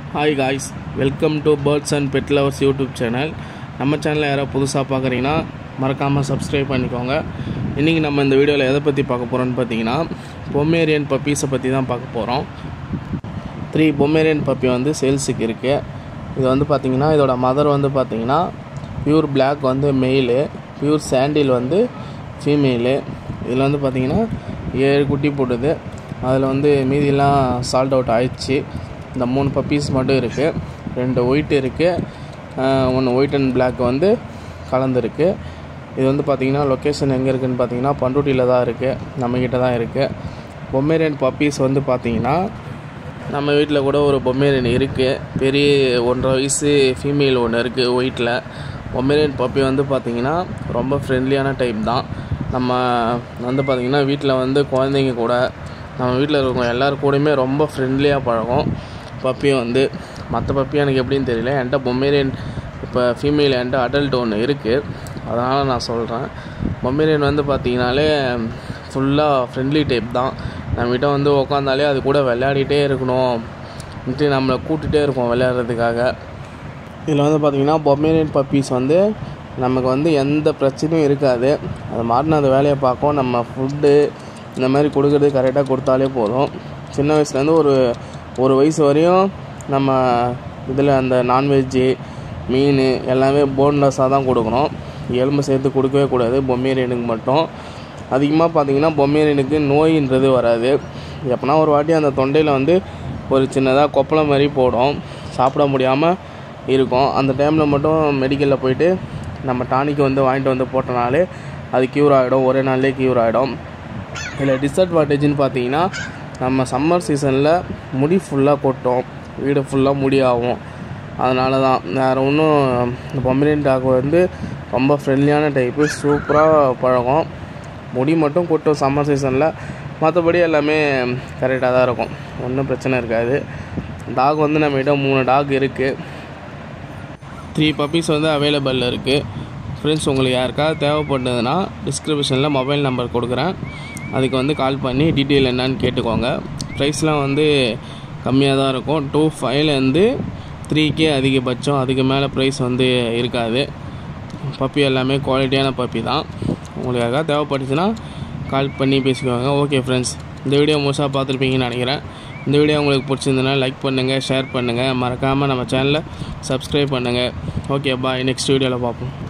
hi guys welcome to birds and pet lovers YouTube channel நம்ம சேனலில் யாராவது புதுசாக பார்க்குறீங்கன்னா மறக்காமல் சப்ஸ்கிரைப் பண்ணிக்கோங்க இன்றைக்கி நம்ம இந்த வீடியோவில் எதை பற்றி பார்க்க போகிறோம்னு பார்த்தீங்கன்னா பொம்மேரியன் பப்பீஸை பற்றி தான் பார்க்க போகிறோம் த்ரீ பொம்மேரியன் பப்பி வந்து சேல்ஸுக்கு இருக்குது இது வந்து பார்த்திங்கன்னா இதோட மதர் வந்து பார்த்திங்கன்னா பியூர் பிளாக் வந்து மெயிலு பியூர் சாண்டில் வந்து ஃபீமேலு இதில் வந்து பார்த்திங்கன்னா ஏழு குட்டி போட்டுது அதில் வந்து மீதியெல்லாம் சால்ட் அவுட் ஆயிடுச்சு இந்த மூணு பப்பீஸ் மட்டும் இருக்குது ரெண்டு ஒயிட் இருக்குது ஒன்று ஒயிட் அண்ட் பிளாக் வந்து கலந்துருக்கு இது வந்து பார்த்திங்கன்னா லொக்கேஷன் எங்கே இருக்குதுன்னு பார்த்தீங்கன்னா பண்ருட்டியில் தான் இருக்குது நம்மக்கிட்ட தான் இருக்குது பொம்மேரியன் பப்பீஸ் வந்து பார்த்திங்கன்னா நம்ம வீட்டில் கூட ஒரு பொம்மேரியன் இருக்குது பெரிய ஒன்றரை வயசு ஃபீமேல் ஒன்று இருக்குது ஒயிட்டில் பொம்மேரியன் பப்பி வந்து பார்த்திங்கன்னா ரொம்ப ஃப்ரெண்ட்லியான டைப் தான் நம்ம வந்து பார்த்திங்கன்னா வீட்டில் வந்து குழந்தைங்க கூட நம்ம வீட்டில் இருக்கவங்க எல்லார் கூடயுமே ரொம்ப ஃப்ரெண்ட்லியாக பழகும் பப்பி வந்து மற்ற பப்பி எனக்கு எப்படின்னு தெரியல என்கிட்ட பொம்மேரியன் இப்போ ஃபீமேல் என்கிட்ட அடல்ட் ஒன்று இருக்குது அதனால் நான் சொல்கிறேன் பொம்மேரியன் வந்து பார்த்திங்கனாலே ஃபுல்லாக ஃப்ரெண்ட்லி டைப் தான் நம்மகிட்ட வந்து உக்காந்தாலே அது கூட விளையாடிட்டே இருக்கணும் நம்மளை கூட்டிகிட்டே இருக்கும் விளையாடுறதுக்காக இதில் வந்து பார்த்திங்கன்னா பொம்மேரியன் பப்பீஸ் வந்து நமக்கு வந்து எந்த பிரச்சனையும் இருக்காது அது மாட்டின அந்த வேலையை பார்க்கும் நம்ம ஃபுட்டு இந்த மாதிரி கொடுக்குறது கரெக்டாக கொடுத்தாலே போதும் சின்ன வயசுலேருந்து ஒரு ஒரு வயசு வரையும் நம்ம இதில் அந்த நான்வெஜ்ஜு மீன் எல்லாமே போன்லெஸ்ஸாக தான் கொடுக்கணும் எலும்பு சேர்த்து கொடுக்கவே கூடாது பொம்மேரியனுக்கு மட்டும் அதிகமாக பார்த்திங்கன்னா பொம்மேரியனுக்கு நோயின்றது வராது எப்போனா ஒரு வாட்டி அந்த தொண்டையில் வந்து ஒரு சின்னதாக கொப்பளை மாதிரி போடும் சாப்பிட முடியாமல் இருக்கும் அந்த டைமில் மட்டும் மெடிக்கலில் போயிட்டு நம்ம டானிக்கு வந்து வாங்கிட்டு வந்து போட்டனாலே அது க்யூர் ஆகிடும் ஒரே நாள்லேயே க்யூர் ஆகிடும் இதில் டிஸ்அட்வான்டேஜ்னு பார்த்தீங்கன்னா நம்ம சம்மர் சீசனில் முடி ஃபுல்லாக கொட்டும் வீடு ஃபுல்லாக முடி ஆகும் அதனால தான் வேறு ஒன்றும் இந்த பொம்மரின் டாக் வந்து ரொம்ப ஃப்ரெண்ட்லியான டைப்பு சூப்பராக பழகும் முடி மட்டும் கொட்டும் சம்மர் சீசனில் மற்றபடி எல்லாமே கரெக்டாக தான் இருக்கும் ஒன்றும் பிரச்சனை இருக்காது டாக் வந்து நம்மகிட்ட மூணு டாக் இருக்குது த்ரீ பப்பீஸ் வந்து அவைலபிள் இருக்குது ஃப்ரெண்ட்ஸ் உங்களுக்கு யாருக்காவது தேவைப்பட்டதுன்னா டிஸ்கிரிப்ஷனில் மொபைல் நம்பர் கொடுக்குறேன் அதுக்கு வந்து கால் பண்ணி டீட்டெயில் என்னன்னு கேட்டுக்கோங்க ப்ரைஸ்லாம் வந்து கம்மியாக தான் இருக்கும் டூ ஃபைவ்லேருந்து த்ரீக்கே அதிகபட்சம் அதுக்கு மேலே ப்ரைஸ் வந்து இருக்காது பப்பி எல்லாமே குவாலிட்டியான பப்பி தான் உங்களுக்கு யாருக்காவது தேவைப்பட்டுச்சுன்னா கால் பண்ணி பேசிக்குவாங்க ஓகே ஃப்ரெண்ட்ஸ் இந்த வீடியோ முழுசாக பார்த்துருப்பீங்கன்னு நினைக்கிறேன் இந்த வீடியோ உங்களுக்கு பிடிச்சிருந்ததுன்னா லைக் பண்ணுங்கள் ஷேர் பண்ணுங்கள் மறக்காமல் நம்ம சேனலை சப்ஸ்கிரைப் பண்ணுங்கள் ஓகே பாய் நெக்ஸ்ட் வீடியோவில் பார்ப்போம்